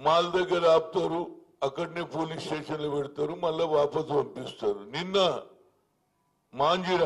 mall దగ్గర ఆపుతారు అక్కడనే పోలీస్ స్టేషన్లో పెడతారు మళ్ళా వాపసు పంపిస్తారు నిన్న మాంజిరా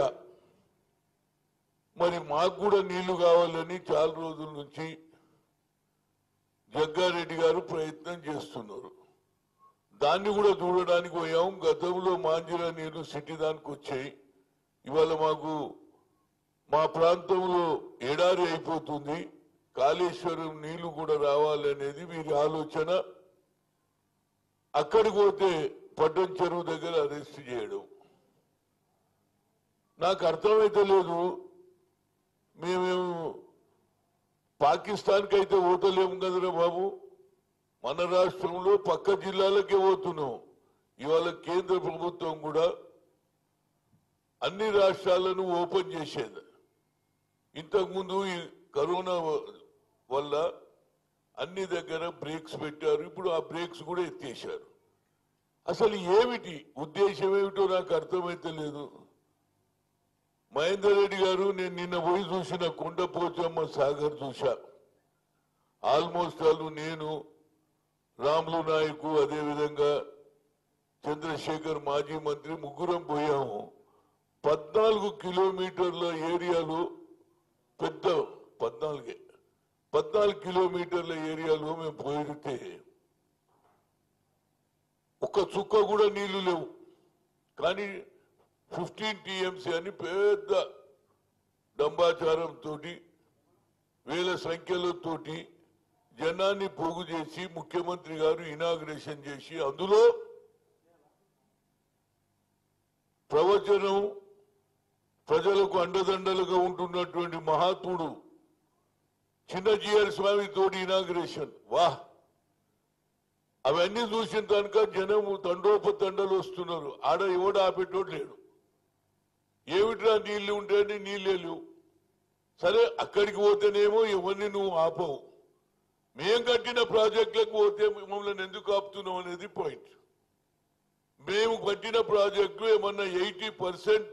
మరి మాకు కూడా నీళ్లు కావాలని చాలా రోజుల నుంచి జగ్గారెడ్డి గారు ప్రయత్నం చేస్తున్నారు దాన్ని కూడా చూడడానికి పోయాం గతంలో మాంజిరా నీళ్లు సిటీ దానికి వచ్చాయి ఇవాళ మాకు మా ప్రాంతంలో ఎడారి అయిపోతుంది కాళేశ్వరం నీళ్లు కూడా రావాలనేది వీరి ఆలోచన అక్కడికి పోతే పట్టణ చెరువు దగ్గర అరెస్ట్ చేయడం నాకు అర్థమైతే లేదు మేమేము పాకిస్తాన్కి అయితే పోతలేము కదరా బాబు మన రాష్ట్రంలో పక్క జిల్లాలకే పోతున్నాం ఇవాళ కేంద్ర ప్రభుత్వం కూడా అన్ని రాష్ట్రాలను ఓపెన్ చేసేది ఇంతకుముందు ఈ కరోనా వ- వల్ల అన్ని దగ్గర బ్రేక్స్ పెట్టారు ఇప్పుడు ఆ బ్రేక్స్ కూడా ఎత్తేశారు అసలు ఏమిటి ఉద్దేశం ఏమిటో నాకు అర్థమైతే లేదు మహేందర్ రెడ్డి గారు నేను నిన్న పోయి చూసిన కొండపోచమ్మ సాగర్ చూశా ఆల్మోస్ట్ వాళ్ళు నేను రాములు నాయకు అదేవిధంగా చంద్రశేఖర్ మాజీ మంత్రి ముగ్గురం పోయాము పద్నాలుగు కిలోమీటర్ల ఏరియాలో పెద్ద పద్నాలుగే పద్నాలుగు కిలోమీటర్ల ఏరియాలో మేము పోయితే ఒక్క చుక్క కూడా నీళ్లు లేవు కానీ ఫిఫ్టీన్ టీఎంసీ అని పెద్ద డంబాచారంతో వేల సంఖ్యలో తోటి జనాన్ని పోగు చేసి ముఖ్యమంత్రి గారు ఇనాగ్రేషన్ చేసి అందులో ప్రవచనం ప్రజలకు అండదండలుగా ఉంటున్నటువంటి మహాత్ముడు చిన్నజీఆర్ స్వామి తోటి ఇనాగ్రేషన్ వాహ్ అవన్నీ చూసిన కనుక జనం తండోపతండలు వస్తున్నారు ఆడ ఎవడు ఆపేటోడు లేడు ఏమిట్రా నీళ్లు ఉంటేనే నీళ్ళే లేవు సరే అక్కడికి పోతేనేమో ఎవరిని నువ్వు ఆపవు మేం కట్టిన ప్రాజెక్టులకు పోతే మమ్మల్ని ఎందుకు ఆపుతున్నావు అనేది పాయింట్ మేము కట్టిన ప్రాజెక్టులు ఏమన్నా ఎయిటీ పర్సెంట్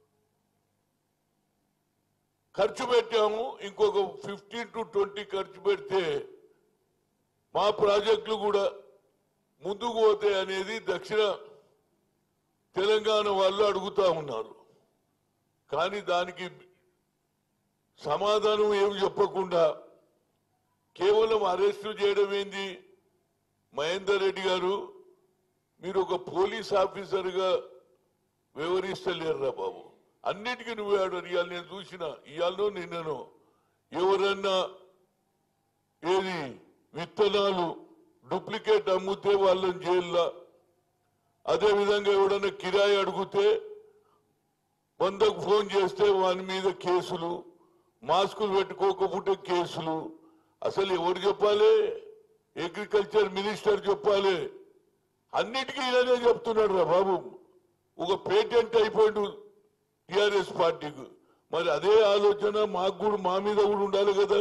ఖర్చు పెట్టాము ఇంకొక ఫిఫ్టీన్ టు ట్వంటీ ఖర్చు పెడితే మా ప్రాజెక్టులు కూడా ముందుకు పోతాయి అనేది దక్షిణ తెలంగాణ వాళ్ళు అడుగుతా ఉన్నారు కానీ దానికి సమాధానం ఏమి చెప్పకుండా కేవలం అరెస్టు చేయడం ఏంది మహేందర్ రెడ్డి గారు మీరు ఒక పోలీస్ ఆఫీసర్గా వివరిస్తలేరురా బాబు అన్నిటికీ నువ్వే ఆడారు ఇవాళ నేను చూసిన ఇవాళనో నిన్ననో ఎవరన్నా ఏది విత్తనాలు డూప్లికేట్ అమ్ముతే వాళ్ళని జైల్లో అదే విధంగా ఎవడన్నా కిరాయి అడిగితే వందకు ఫోన్ చేస్తే వాని మీద కేసులు మాస్కులు పెట్టుకోకపోతే కేసులు అసలు ఎవరు చెప్పాలి అగ్రికల్చర్ మినిస్టర్ చెప్పాలి అన్నిటికీ ఇలానే చెప్తున్నాడు రా బాబు ఒక పేటెంట్ అయిపోయిండు టిఆర్ఎస్ పార్టీకి మరి అదే ఆలోచన మాకు కూడా మా మీద కూడా ఉండాలి కదా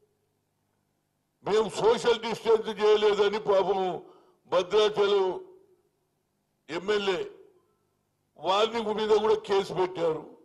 మేము సోషల్ డిస్టెన్స్ చేయలేదని పాపం భద్రాచలం ఎమ్మెల్యే వారిని మీద కూడా కేసు పెట్టారు